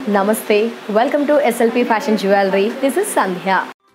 నమస్తే welcome to SLP fashion jewellery this is Sandhya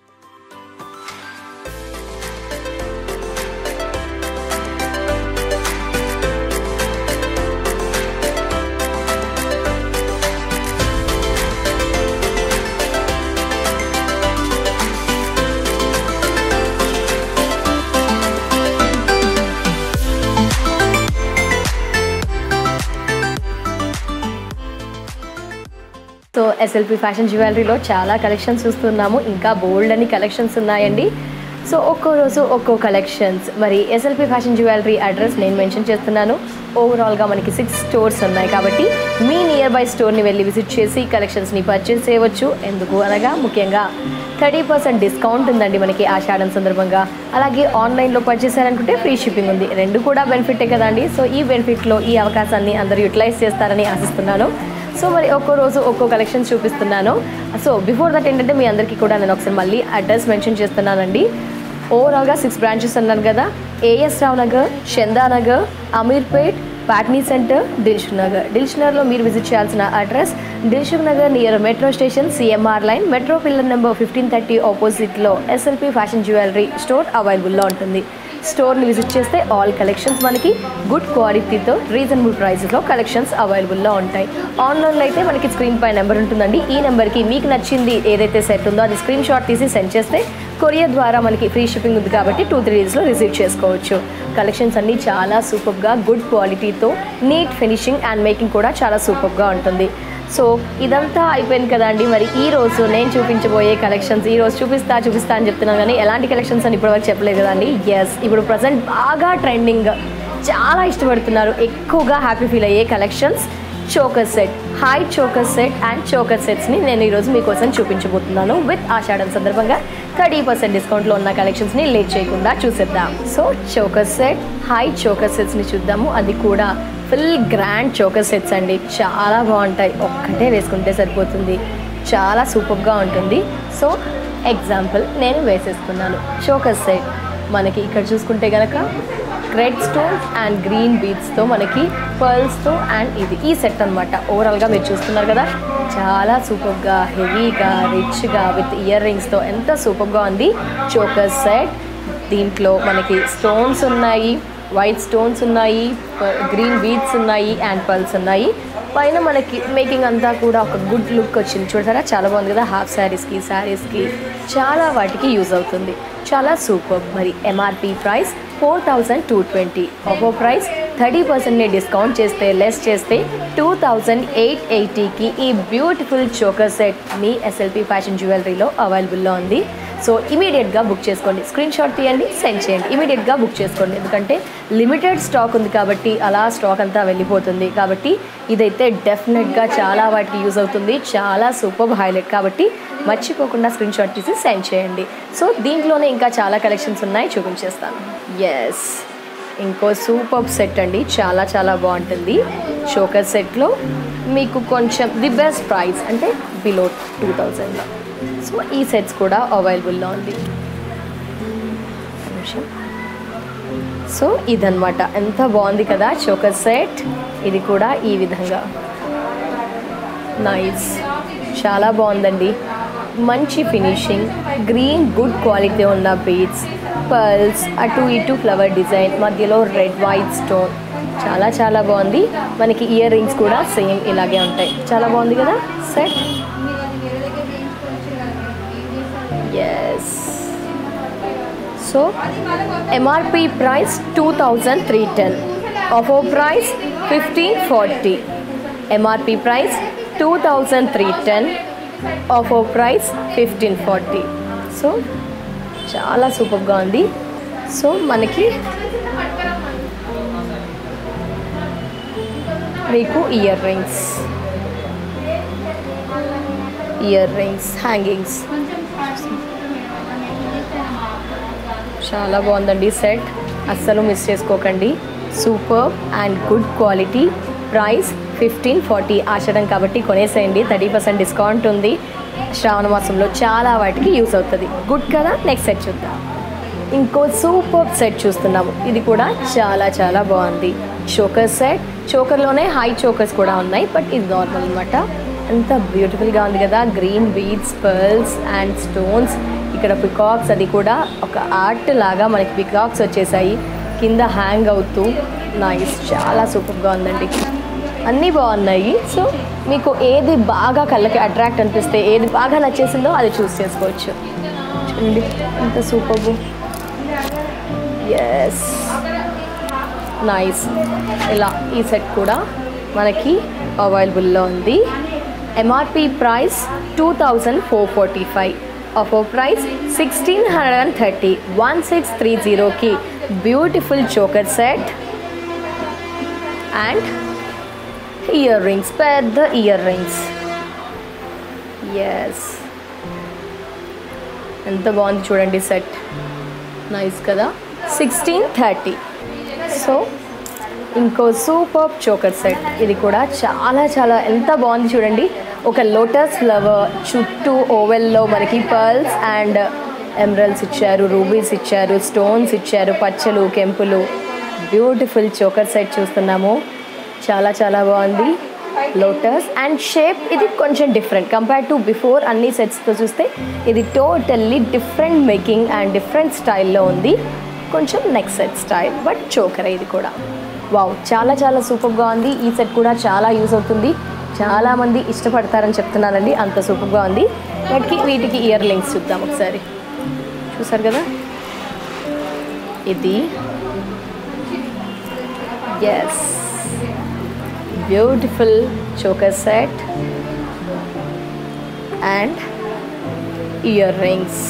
so SLP fashion జ్యువెలరీలో చాలా collections చూస్తున్నాము ఇంకా బోల్డ్ అని కలెక్షన్స్ ఉన్నాయండి సో ఒక్కో రోజు ఒక్కో కలెక్షన్స్ మరి ఎస్ఎల్పి ఫ్యాషన్ జ్యువెలరీ అడ్రస్ నేను మెన్షన్ చేస్తున్నాను ఓవరాల్గా మనకి సిక్స్ స్టోర్స్ ఉన్నాయి కాబట్టి మీ నియర్ బై స్టోర్ని వెళ్ళి విజిట్ చేసి కలెక్షన్స్ని పర్చేస్ చేయవచ్చు ఎందుకు అనగా ముఖ్యంగా థర్టీ పర్సెంట్ డిస్కౌంట్ ఉందండి మనకి ఆషాఢం సందర్భంగా అలాగే ఆన్లైన్లో పర్చేస్ చేయాలనుకుంటే ఫ్రీ షిప్పింగ్ ఉంది రెండు కూడా బెనిఫిటే కదండి సో ఈ బెనిఫిట్లో ఈ అవకాశాన్ని అందరూ యూటిలైజ్ చేస్తారని ఆశిస్తున్నాను సో మరి ఒక్కో రోజు ఒక్కో కలెక్షన్ చూపిస్తున్నాను సో బిఫోర్ దట్ ఏంటంటే మీ అందరికీ కూడా నేను ఒకసారి మళ్ళీ అడ్రస్ మెన్షన్ చేస్తున్నానండి ఓవరాల్గా సిక్స్ బ్రాంచెస్ అన్నాను కదా ఏఎస్ రావు నగర్ చందానగర్ అమీర్పేట్ పాట్నీ సెంటర్ దిల్షుక్ నగర్ దిల్షుక్ నగర్లో మీరు విజిట్ చేయాల్సిన address Dilsukh Nagar near metro station CMR line metro pillar number fifteen thirty ఆపోజిట్లో ఎస్ఎల్పి ఫ్యాషన్ జ్యువెలరీ స్టోర్ అవైలబుల్లో ఉంటుంది స్టోర్ని విజిట్ చేస్తే ఆల్ కలెక్షన్స్ మనకి గుడ్ క్వాలిటీతో రీజనబుల్ ప్రైస్లో కలెక్షన్స్ అవైలబుల్లో ఉంటాయి ఆన్లైన్లో అయితే మనకి స్క్రీన్ పై నెంబర్ ఉంటుందండి ఈ నెంబర్కి మీకు నచ్చింది ఏదైతే సెట్ ఉందో అది స్క్రీన్ షాట్ తీసి సెండ్ చేస్తే కొరియర్ ద్వారా మనకి ఫ్రీ షిప్పింగ్ ఉంది కాబట్టి టూ త్రీ డేస్లో రిసీవ్ చేసుకోవచ్చు కలెక్షన్స్ అన్నీ చాలా సూపర్గా గుడ్ క్వాలిటీతో నీట్ ఫినిషింగ్ అండ్ మేకింగ్ కూడా చాలా సూపర్గా ఉంటుంది సో ఇదంతా అయిపోయింది కదండి మరి ఈ రోజు నేను చూపించబోయే కలెక్షన్స్ ఈ రోజు చూపిస్తా చూపిస్తా అని చెప్తున్నాను కానీ ఎలాంటి కలెక్షన్స్ అని ఇప్పటివరకు చెప్పలేదు కదండి ఎస్ ఇప్పుడు ప్రజెంట్ బాగా ట్రెండింగ్ చాలా ఇష్టపడుతున్నారు ఎక్కువగా హ్యాపీ ఫీల్ అయ్యే collections choker set high choker set and choker సెట్స్ని నేను ఈరోజు మీకోసం చూపించబోతున్నాను విత్ ఆషాఢం సందర్భంగా థర్టీ పర్సెంట్ డిస్కౌంట్లో ఉన్న కలెక్షన్స్ని లేట్ చేయకుండా చూసేద్దాం so choker set high choker సెట్స్ని చూద్దాము అది కూడా ఫుల్ గ్రాండ్ చోకర్ సెట్స్ అండి చాలా బాగుంటాయి ఒక్కటే వేసుకుంటే సరిపోతుంది చాలా సూపర్గా ఉంటుంది సో ఎగ్జాంపుల్ నేను వేసేసుకున్నాను చోకర్ సెట్ మనకి ఇక్కడ చూసుకుంటే కనుక రెడ్ స్టోన్స్ అండ్ గ్రీన్ బీడ్స్తో మనకి పర్ల్స్తో అండ్ ఇది ఈ సెట్ అనమాట ఓవరాల్గా మీరు చూస్తున్నారు కదా చాలా సూపర్గా హెవీగా రిచ్గా విత్ ఇయర్ రింగ్స్తో ఎంత సూపర్గా ఉంది చోకర్ సెట్ దీంట్లో మనకి స్టోన్స్ ఉన్నాయి వైట్ స్టోన్స్ ఉన్నాయి గ్రీన్ బీడ్స్ ఉన్నాయి అండ్ పర్ల్స్ ఉన్నాయి పైన మనకి మేకింగ్ అంతా కూడా ఒక గుడ్ లుక్ వచ్చింది చూడతారా చాలా బాగుంది కదా హాఫ్ శారీస్కి శారీస్కి చాలా వాటికి యూజ్ అవుతుంది చాలా సూపర్ మరి MRP price four thousand two twenty ఒక్కో ప్రైస్ థర్టీ పర్సెంట్ని డిస్కౌంట్ చేస్తే లెస్ చేస్తే టూ థౌజండ్ ఎయిట్ ఎయిటీకి ఈ బ్యూటిఫుల్ చోకర్ సెట్ మీ ఎస్ఎల్పి ఫ్యాషన్ జ్యువెలరీలో అవైలబుల్లో ఉంది సో ఇమీడియట్గా బుక్ చేసుకోండి స్క్రీన్ షాట్ తీయండి సెండ్ చేయండి ఇమీడియట్గా బుక్ చేసుకోండి ఎందుకంటే లిమిటెడ్ స్టాక్ ఉంది కాబట్టి అలా స్టాక్ అంతా వెళ్ళిపోతుంది కాబట్టి ఇదైతే డెఫినెట్గా చాలా వాటికి యూజ్ అవుతుంది చాలా సూపర్ హైలైట్ కాబట్టి మర్చిపోకుండా స్క్రీన్ షాట్ తీసి సెండ్ చేయండి సో దీంట్లోనే ఇంకా చాలా కలెక్షన్స్ ఉన్నాయి చూపించేస్తాను ఎస్ ఇంకో సూపర్ సెట్ అండి చాలా చాలా బాగుంటుంది షోకర్ సెట్లో మీకు కొంచెం ది బెస్ట్ ప్రైస్ అంటే బిలో టూ థౌజండ్లో సో ఈ సెట్స్ కూడా అవైలబుల్లో ఉంది నిమిషం సో ఇదనమాట ఎంత బాగుంది కదా చోకర్ సెట్ ఇది కూడా ఈ విధంగా నైస్ చాలా బాగుందండి మంచి ఫినిషింగ్ గ్రీన్ గుడ్ క్వాలిటీ ఉన్న బీడ్స్ పర్ల్స్ అటు ఇటు ఫ్లవర్ డిజైన్ మధ్యలో రెడ్ వైట్ స్టోన్ చాలా చాలా బాగుంది మనకి ఇయర్ రింగ్స్ కూడా సేమ్ ఇలాగే ఉంటాయి చాలా బాగుంది కదా set yes so MRP price two thousand three ten offer price fifteen forty MRP price two thousand three ten offer price fifteen forty so చాలా సూపర్గా ఉంది సో మనకి మీకు earrings earrings hangings చాలా బాగుందండి సెట్ అస్సలు miss చేసుకోకండి super and good quality price fifteen forty ఆషాఢం కాబట్టి కొనేసేయండి థర్టీ పర్సెంట్ డిస్కౌంట్ ఉంది శ్రావణ మాసంలో చాలా వాటికి యూస్ అవుతుంది గుడ్ కదా నెక్స్ట్ సెట్ చూద్దాం ఇంకో సూపర్ సెట్ చూస్తున్నాము ఇది కూడా చాలా చాలా బాగుంది చోకర్ సెట్ చోకర్లోనే హై చోకర్స్ కూడా ఉన్నాయి బట్ ఇది నార్మల్ అనమాట ఎంత బ్యూటిఫుల్గా ఉంది కదా green beads pearls and stones ఇక్కడ పికాక్స్ అది కూడా ఒక ఆర్ట్ లాగా మనకి పికాక్స్ వచ్చేసాయి కింద హ్యాంగ్ అవుతూ నైస్ చాలా సూపర్గా ఉందండి అన్నీ బాగున్నాయి సో మీకు ఏది బాగా కళ్ళకి అట్రాక్ట్ అనిపిస్తే ఏది బాగా నచ్చేసిందో అది చూస్ చేసుకోవచ్చు చూడండి ఎంత సూపర్ ఎస్ నైస్ ఇలా ఈ సెట్ కూడా మనకి అవైలబుల్లో ఉంది MRP price two thousand four forty five offer price sixteen hundred and thirty one six three జీరోకి beautiful choker set and earrings పెద్ద ఇయర్ రింగ్స్ ఎస్ ఎంత బాగుంది చూడండి సెట్ నైస్ కదా సిక్స్టీన్ థర్టీ సో ఇంకో సూపర్ చోకర్ సెట్ ఇది కూడా చాలా చాలా ఎంత బాగుంది చూడండి ఒక లోటస్ ఫ్లవర్ చుట్టూ ఓవెల్లో మనకి పర్ల్స్ అండ్ ఎమరల్స్ ఇచ్చారు రూబీస్ ఇచ్చారు స్టోన్స్ ఇచ్చారు పచ్చలు కెంపులు బ్యూటిఫుల్ చోకర్ సెట్ చూస్తున్నాము చాలా చాలా బాగుంది లోటస్ అండ్ షేప్ ఇది కొంచెం డిఫరెంట్ కంపేర్ టు బిఫోర్ అన్ని సెట్స్తో చూస్తే ఇది totally different making and different స్టైల్లో ఉంది కొంచెం next set style but choker ఇది కూడా వావ్ చాలా చాలా సూపర్గా ఉంది ఈ సెట్ కూడా చాలా యూస్ అవుతుంది చాలామంది ఇష్టపడతారని చెప్తున్నానండి అంత సూపర్గా ఉంది వాటికి వీటికి ఇయర్ లింక్స్ చూద్దాం ఒకసారి చూసారు కదా ఇది yes beautiful choker set and earrings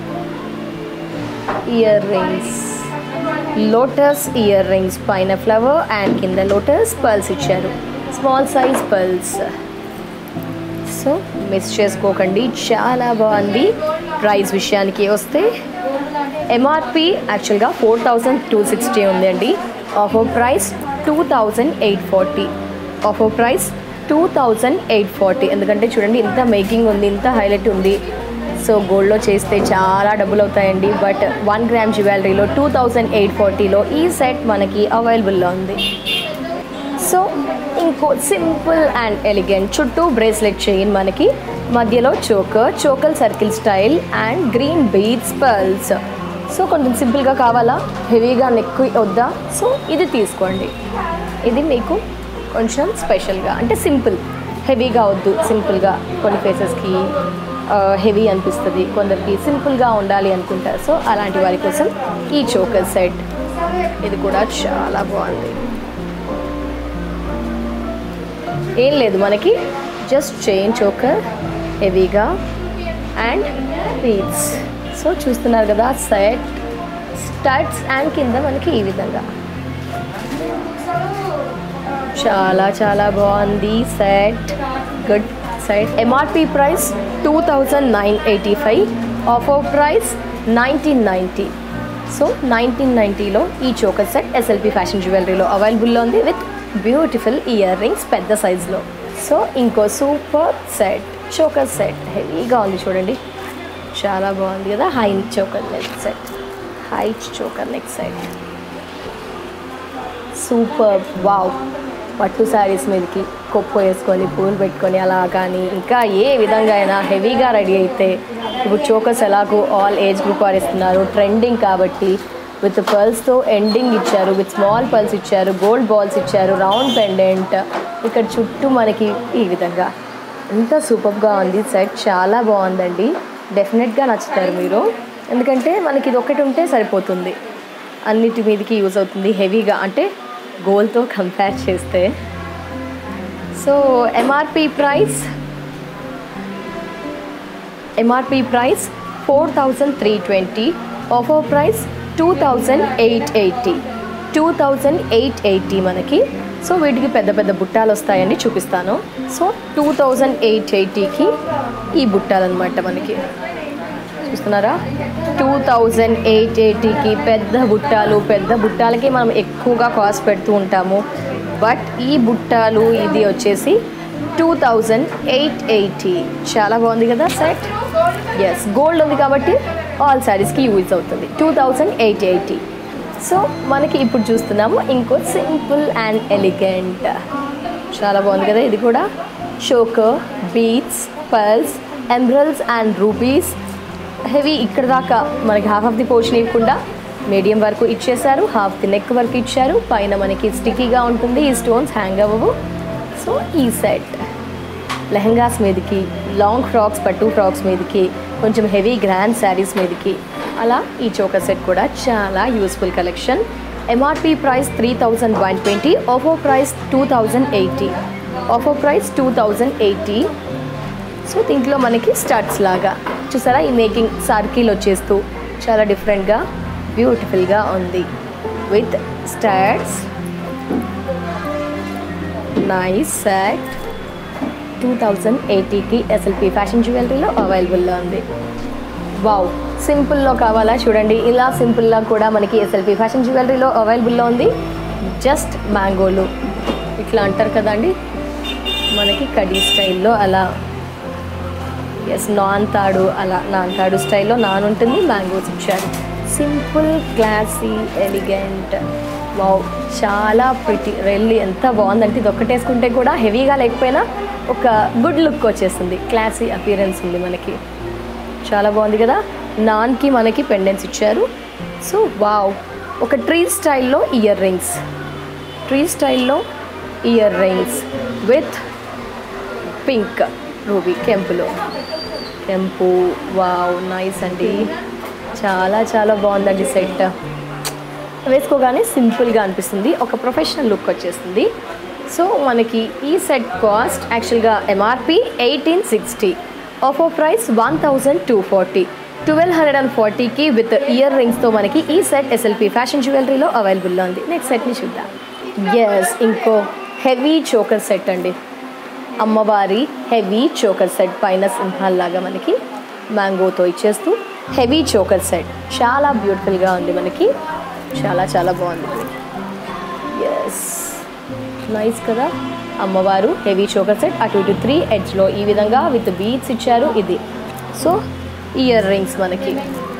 earrings lotus earrings పైన ఫ్లవర్ అండ్ కింద లోటస్ పర్ల్స్ ఇచ్చారు small size pearls so miss చేసుకోకండి చాలా బాగుంది ప్రైస్ విషయానికి వస్తే ఎంఆర్పి యాక్చువల్గా ఫోర్ థౌజండ్ టూ సిక్స్టీ ఉంది అండి offer price two thousand eight forty offer price two thousand eight forty ఎందుకంటే చూడండి ఇంత మేకింగ్ ఉంది ఇంత హైలైట్ ఉంది సో గోల్డ్లో చేస్తే చాలా డబ్బులు అవుతాయండి బట్ వన్ గ్రామ్ జ్యువెలరీలో టూ థౌజండ్ ఎయిట్ ఫార్టీలో ఈ సెట్ మనకి అవైలబుల్లో ఉంది సో ఇంకో సింపుల్ అండ్ ఎలిగెంట్ చుట్టూ బ్రేస్లెట్ చైన్ మనకి మధ్యలో choker choker circle style and green beads pearls so కొంచెం సింపుల్గా కావాలా హెవీగా నెక్ వద్దా సో ఇది తీసుకోండి ఇది మీకు కొంచెం స్పెషల్గా అంటే సింపుల్ హెవీగా వద్దు సింపుల్గా కొన్ని ఫేసెస్కి హెవీ అనిపిస్తుంది కొందరికి సింపుల్గా ఉండాలి అనుకుంటారు సో అలాంటి వారి కోసం ఈ చోకర్ సెట్ ఇది కూడా చాలా బాగుంది ఏం లేదు మనకి జస్ట్ చైన్ చోకర్ హెవీగా అండ్ బీడ్స్ సో చూస్తున్నారు కదా సెట్ స్టడ్స్ అండ్ కింద మనకి ఈ విధంగా చాలా చాలా బాగుంది set good set MRP price two thousand nine eighty five offer price nineteen ninety so nineteen నైంటీలో ఈ చోకర్ సెట్ ఎస్ఎల్పి ఫ్యాషన్ జ్యువెలరీలో అవైలబుల్లో ఉంది విత్ బ్యూటిఫుల్ ఇయర్ రింగ్స్ పెద్ద సైజులో సో ఇంకో సూపర్ సెట్ చోకర్ సెట్ హెవీగా ఉంది చూడండి చాలా బాగుంది కదా high choker neck set high choker neck set super wow పట్టు శారీస్ మీదకి కొప్పు వేసుకొని పూలు పెట్టుకొని అలా కానీ ఇంకా ఏ విధంగా అయినా హెవీగా రెడీ అయితే ఇప్పుడు చోకర్స్ ఎలాగో ఆల్ ఏజ్ గ్రూప్ వారు ఇస్తున్నారు ట్రెండింగ్ కాబట్టి విత్ పర్ల్స్తో ఎండింగ్ ఇచ్చారు విత్ స్మాల్ పర్ల్స్ ఇచ్చారు గోల్డ్ బాల్స్ ఇచ్చారు రౌండ్ పెండెంట్ ఇక్కడ చుట్టూ మనకి ఈ విధంగా ఎంత సూపర్గా ఉంది సెట్ చాలా బాగుందండి డెఫినెట్గా నచ్చుతారు మీరు ఎందుకంటే మనకి ఇది ఒకటి ఉంటే సరిపోతుంది అన్నిటి మీదకి యూజ్ అవుతుంది హెవీగా అంటే గోల్తో కంపేర్ చేస్తే so MRP price MRP price four thousand three twenty offer price two thousand eight eighty two thousand eight eighty మనకి సో వీటికి పెద్ద పెద్ద బుట్టాలు వస్తాయండి చూపిస్తాను సో టూ థౌజండ్ ఎయిట్ ఎయిటీకి ఈ బుట్టాలు అనమాట మనకి చూస్తున్నారా టూ థౌజండ్ ఎయిట్ ఎయిటీకి పెద్ద బుట్టాలు పెద్ద బుట్టాలకి మనం ఎక్కువగా కాస్ట్ పెడుతూ ఉంటాము బట్ ఈ బుట్టాలు ఇది వచ్చేసి టూ థౌజండ్ ఎయిట్ ఎయిటీ చాలా బాగుంది కదా సెట్ ఎస్ గోల్డ్ ఉంది కాబట్టి ఆల్ శారీస్కి యూజ్ అవుతుంది two thousand eight eighty so మనకి ఇప్పుడు చూస్తున్నాము ఇంకో సింపుల్ అండ్ ఎలిగెంట్ చాలా బాగుంది కదా ఇది కూడా choker beads pearls emeralds and rubies heavy ఇక్కడ దాకా మనకి హాఫ్ ఆఫ్ ది పోర్షన్ ఇవ్వకుండా మీడియం వరకు ఇచ్చేసారు హాఫ్ ది నెక్ వరకు ఇచ్చారు పైన మనకి స్టిక్కీగా ఉంటుంది ఈ స్టోన్స్ హ్యాంగ్ అవ్వవు సో ఈ సెట్ లెహంగాస్ మీదకి లాంగ్ ఫ్రాక్స్ పట్టు ఫ్రాక్స్ మీదకి కొంచెం హెవీ గ్రాండ్ శారీస్ మీదకి అలా ఈ చోకర్ సెట్ కూడా చాలా useful collection MRP price three thousand one twenty offer price two thousand eighty offer price two thousand eighty so దీంట్లో మనకి స్టడ్స్ లాగా చూసారా ఈ మేకింగ్ సర్కిల్ వచ్చేస్తూ చాలా డిఫరెంట్గా బ్యూటిఫుల్గా ఉంది with studs nice set two thousand ఎయిటీకి ఎస్ఎల్పి ఫ్యాషన్ జ్యువెలరీలో అవైలబుల్లో ఉంది వావ్ సింపుల్లో కావాలా చూడండి ఇలా సింపుల్లా కూడా మనకి ఎస్ఎల్పి ఫ్యాషన్ జ్యువెలరీలో అవైలబుల్లో ఉంది జస్ట్ మ్యాంగోలు ఇట్లా అంటారు కదండి మనకి కడీ స్టైల్లో అలా ఎస్ నాన్ తాడు అలా నాన్ తాడు స్టైల్లో నాన్ ఉంటుంది మ్యాంగోస్ ఇచ్చారు సింపుల్ క్లాసీ ఎలిగెంట్ వావ్ చాలా ప్రిటి రెల్లి ఎంత బాగుందంటే ఇది ఒక్కటేసుకుంటే కూడా హెవీగా లేకపోయినా ఒక గుడ్ లుక్ వచ్చేస్తుంది క్లాసీ అపియరెన్స్ ఉంది మనకి చాలా బాగుంది కదా నాన్కి మనకి పెండెంట్స్ ఇచ్చారు సో వావ్ ఒక ట్రీ స్టైల్లో ఇయర్ రింగ్స్ ట్రీ స్టైల్లో earrings with pink ruby కెంపులో కెంపు వావ్ నైస్ అండి చాలా చాలా బాగుందండి సెట్ వేసుకోగానే సింపుల్గా అనిపిస్తుంది ఒక ప్రొఫెషనల్ లుక్ వచ్చేస్తుంది సో మనకి ఈ సెట్ కాస్ట్ యాక్చువల్గా MRP eighteen sixty offer price one thousand two forty twelve hundred and ఫార్టీకి విత్ ఇయర్ రింగ్స్తో మనకి ఈ సెట్ ఎస్ఎల్పి ఫ్యాషన్ జ్యువెలరీలో అవైలబుల్లో ఉంది నెక్స్ట్ సెట్ని చూద్దాం ఎస్ ఇంకో హెవీ చోకర్ సెట్ అండి అమ్మవారి హెవీ చోకర్ సెట్ పైన సింహాల్లాగా మనకి మ్యాంగోతో ఇచ్చేస్తూ హెవీ చోకర్ సెట్ చాలా బ్యూటిఫుల్గా ఉంది మనకి చాలా చాలా బాగుంది మనకి ఎస్ నైస్ కదా అమ్మవారు హెవీ చోకర్ సెట్ అటు ఇటు త్రీ ఎడ్జ్లో ఈ విధంగా విత్ బీట్స్ ఇచ్చారు ఇది సో ఇయర్ రింగ్స్ మనకి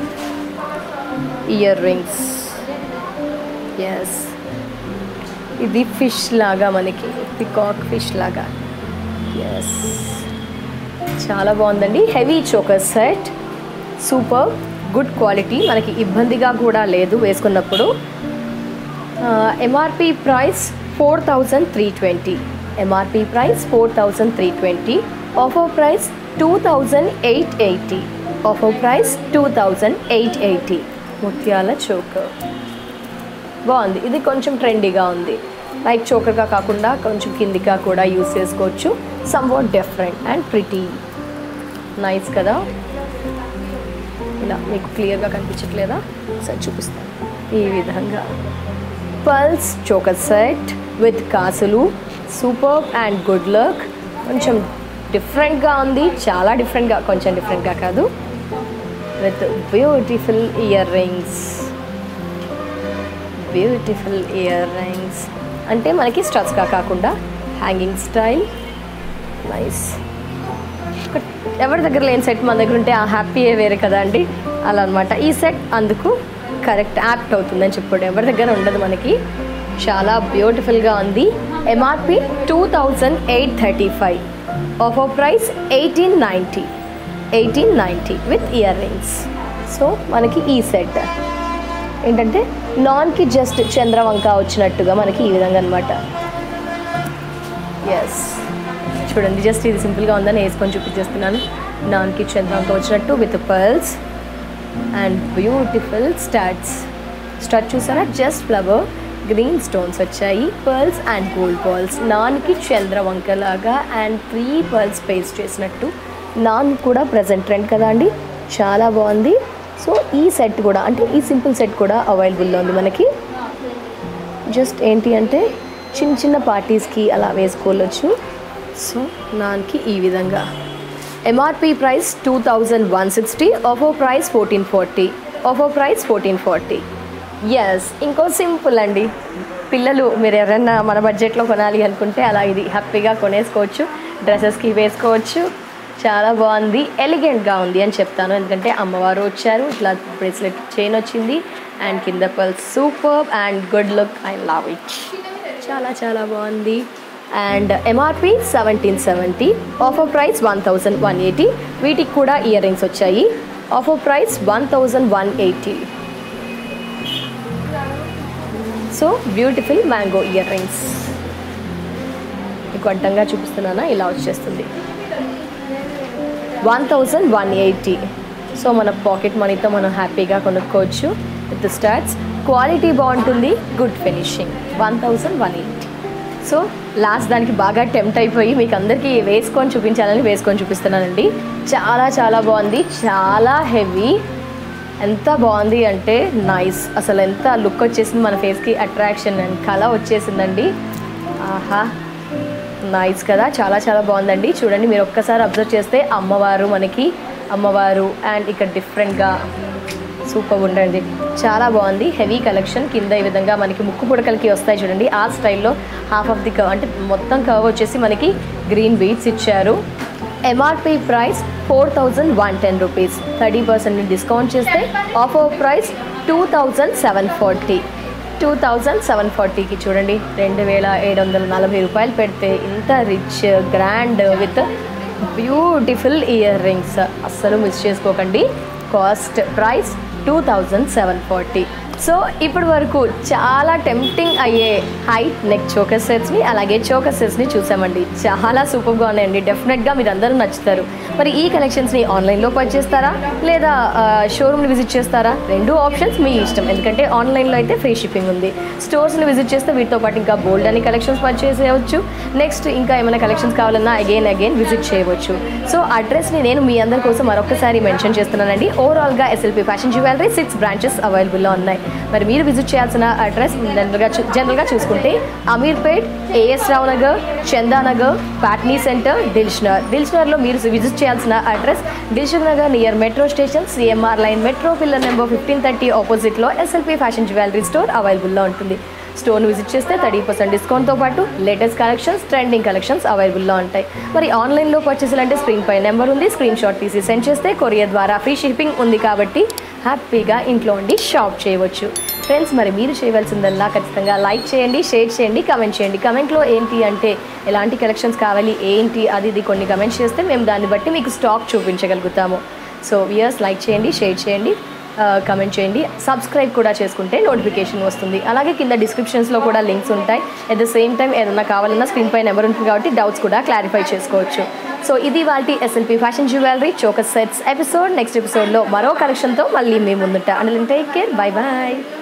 ఇయర్ రింగ్స్ ఎస్ ఇది ఫిష్ లాగా మనకి పికాక్ ఫిష్ లాగా ఎస్ చాలా బాగుందండి heavy choker set super good quality మనకి ఇబ్బందిగా కూడా లేదు వేసుకున్నప్పుడు MRP price four thousand three twenty MRP price four thousand three twenty offer price two thousand eight eighty offer price two thousand eight eighty ముత్యాల choker బాగుంది ఇది కొంచెం ట్రెండీగా ఉంది లైక్ చోకర్గా కాకుండా కొంచెం కిందిగా కూడా యూస్ చేసుకోవచ్చు somewhat different and pretty nice కదా ఇలా మీకు క్లియర్గా కనిపించట్లేదా ఒకసారి చూపిస్తాను ఈ విధంగా పల్స్ చోకర్ సెట్ విత్ కాసులు సూపర్ అండ్ గుడ్ లక్ కొంచెం డిఫరెంట్గా ఉంది చాలా డిఫరెంట్గా కొంచెం డిఫరెంట్గా కాదు with beautiful earrings beautiful earrings అంటే మనకి స్టచ్గా కాకుండా హ్యాంగింగ్ స్టైల్ నైస్ ఎవరి దగ్గర లేని సెట్ మన దగ్గర ఉంటే ఆ హ్యాపీయే వేరే కదా అండి అలా అనమాట ఈ సెట్ అందుకు కరెక్ట్ యాప్ట్ అవుతుందని చెప్పాడు ఎవరి దగ్గర ఉండదు మనకి చాలా బ్యూటిఫుల్గా ఉంది MRP two thousand eight thirty five offer price eighteen ninety eighteen ninety with earrings so మనకి ఈ సెట్ ఏంటంటే నాన్కి జస్ట్ చంద్రవంక వచ్చినట్టుగా మనకి ఈ విధంగా అనమాట ఎస్ చూడండి జస్ట్ ఇది సింపుల్గా ఉందని వేసుకొని చూపించేస్తున్నాను నాన్కి చంద్రవంక వచ్చినట్టు with pearls and beautiful stars star చూసారా జస్ట్ ఫ్లవర్ గ్రీన్ స్టోన్స్ వచ్చాయి పర్ల్స్ అండ్ గోల్డ్ బాల్స్ నాన్కి చంద్రవంక లాగా అండ్ త్రీ పర్ల్స్ పేస్ట్ చేసినట్టు నాన్ కూడా ప్రజెంట్ ట్రెండ్ కదా అండి చాలా బాగుంది సో ఈ సెట్ కూడా అంటే ఈ సింపుల్ సెట్ కూడా అవైలబుల్లో ఉంది మనకి జస్ట్ ఏంటి అంటే చిన్న చిన్న పార్టీస్కి అలా వేసుకోవచ్చు సో నాన్కి ఈ విధంగా MRP price two thousand one sixty offer price fourteen forty offer price fourteen forty yes ఇంకో సింపుల్ అండి పిల్లలు మీరు ఎవరైనా మన బడ్జెట్లో కొనాలి అనుకుంటే అలా ఇది హ్యాపీగా కొనేసుకోవచ్చు డ్రెస్సెస్కి వేసుకోవచ్చు చాలా బాగుంది ఎలిగెంట్గా ఉంది అని చెప్తాను ఎందుకంటే అమ్మవారు వచ్చారు ఇట్లా బ్రేస్లెట్ చైన్ వచ్చింది అండ్ కింద pearls super and good look I love it చాలా చాలా బాగుంది and MRP seventeen seventy offer price one thousand one eighty వీటికి కూడా ఇయర్ రింగ్స్ వచ్చాయి offer price one thousand one eighty so beautiful mango earrings మీకు అడ్డంగా చూపిస్తున్నానా ఇలా వచ్చేస్తుంది one thousand one eighty so మన పాకెట్ మనీతో మనం హ్యాపీగా కొనుక్కోవచ్చు విత్ స్టార్ట్స్ క్వాలిటీ బాగుంటుంది good finishing one thousand one eighty so last దానికి బాగా టెంప్ట్ అయిపోయి మీకు అందరికీ వేసుకొని చూపించాలని వేసుకొని చూపిస్తున్నానండి చాలా చాలా బాగుంది చాలా హెవీ ఎంత బాగుంది అంటే నైస్ అసలు ఎంత లుక్ వచ్చేసింది మన ఫేస్కి అట్రాక్షన్ అండ్ కళ వచ్చేసిందండి ఆహా నైస్ కదా చాలా చాలా బాగుందండి చూడండి మీరు ఒక్కసారి అబ్జర్వ్ చేస్తే అమ్మవారు మనకి అమ్మవారు అండ్ ఇక్కడ డిఫరెంట్గా సూపర్ ఉండండి చాలా బాగుంది హెవీ కలెక్షన్ కింద ఈ విధంగా మనకి ముక్కు పుడకలకి వస్తాయి చూడండి ఆ స్టైల్లో హాఫ్ ఆఫ్ ది కవ్ అంటే మొత్తం కవ్ వచ్చేసి మనకి గ్రీన్ బీట్స్ ఇచ్చారు MRP price four thousand one ten rupees thirty percent discount చేస్తే offer price two thousand seven forty two thousand seven ఫార్టీకి చూడండి రెండు వేల ఏడు వందల నలభై రూపాయలు పెడితే ఇంత rich grand with beautiful earrings అస్సలు మిస్ చేసుకోకండి cost price two thousand seven forty so ఇప్పటి వరకు చాలా టెంప్టింగ్ అయ్యే హైట్ నెక్ చోకర్ సెట్స్ని అలాగే చోకర్ సెట్స్ని చూసామండి చాలా సూపర్గా ఉన్నాయండి డెఫినెట్గా మీరు అందరూ నచ్చుతారు మరి ఈ కలెక్షన్స్ని ఆన్లైన్లో పర్చేస్ చేస్తారా లేదా షోరూమ్ని విజిట్ చేస్తారా రెండు ఆప్షన్స్ మీ ఇష్టం ఎందుకంటే ఆన్లైన్లో అయితే ఫ్రీ షిప్పింగ్ ఉంది స్టోర్స్ని విజిట్ చేస్తే వీటితో పాటు ఇంకా బోల్డ్ అని కలెక్షన్స్ పర్చేస్ చేయవచ్చు నెక్స్ట్ ఇంకా ఏమైనా కలెక్షన్స్ కావాలన్నా అగైన్ అగైన్ విజిట్ చేయవచ్చు సో అడ్రస్ని నేను మీ అందరి కోసం మరొకసారి మెన్షన్ చేస్తున్నానండి ఓవరాల్గా SLP fashion jewellery six branches అవైలబుల్లో ఉన్నాయి మరి మీరు విజిట్ చేయాల్సిన అడ్రస్ జనరల్గా చూ- జనరల్గా చూసుకుంటే అమీర్పేట్ ఏఎస్ రావు నగర్ చందానగర్ పాట్నీ సెంటర్ దిల్షనర్ దిల్షనర్లో మీరు విజిట్ చేయాల్సిన address Dilsukh Nagar near metro station CMR line metro pillar number fifteen thirty ఆపోజిట్లో ఎస్ఎల్పి ఫ్యాషన్ జ్యువెలరీ స్టోర్ అవైలబుల్లో ఉంటుంది స్టోర్ను విజిట్ చేస్తే థర్టీ పర్సెంట్ డిస్కౌంట్తో పాటు లేటెస్ట్ కలెక్షన్స్ ట్రెండింగ్ కలెక్షన్స్ అవైలబుల్లో ఉంటాయి మరి ఆన్లైన్లో పర్చేస్ అంటే స్క్రీన్ పై నెంబర్ ఉంది స్క్రీన్ షాట్ తీసి సెండ్ చేస్తే కొరియర్ ద్వారా ఫ్రీ షిప్పింగ్ ఉంది కాబట్టి హ్యాపీగా ఇంట్లో ఉండి షాప్ చేయవచ్చు ఫ్రెండ్స్ మరి మీరు చేయవలసిందల్లా ఖచ్చితంగా లైక్ చేయండి షేర్ చేయండి కమెంట్ చేయండి కమెంట్లో ఏంటి అంటే ఎలాంటి కలెక్షన్స్ కావాలి ఏంటి అది ఇది కొన్ని కమెంట్స్ చేస్తే మేము దాన్ని బట్టి మీకు స్టాక్ చూపించగలుగుతాము సో వియర్స్ లైక్ చేయండి షేర్ చేయండి కమెంట్ చేయండి సబ్స్క్రైబ్ కూడా చేసుకుంటే నోటిఫికేషన్ వస్తుంది అలాగే కింద డిస్క్రిప్షన్స్లో కూడా లింక్స్ ఉంటాయి అట్ ద సేమ్ టైం ఏదైనా కావాలన్నా స్క్రీన్ పై నెంబర్ ఉంటుంది కాబట్టి డౌట్స్ కూడా క్లారిఫై చేసుకోవచ్చు సో ఇది వాళ్ళ SLP fashion jewellery chokers sets episode next ఎపిసోడ్లో మరో కలెక్షన్తో మళ్ళీ మేము ముందుంటా and take care bye bye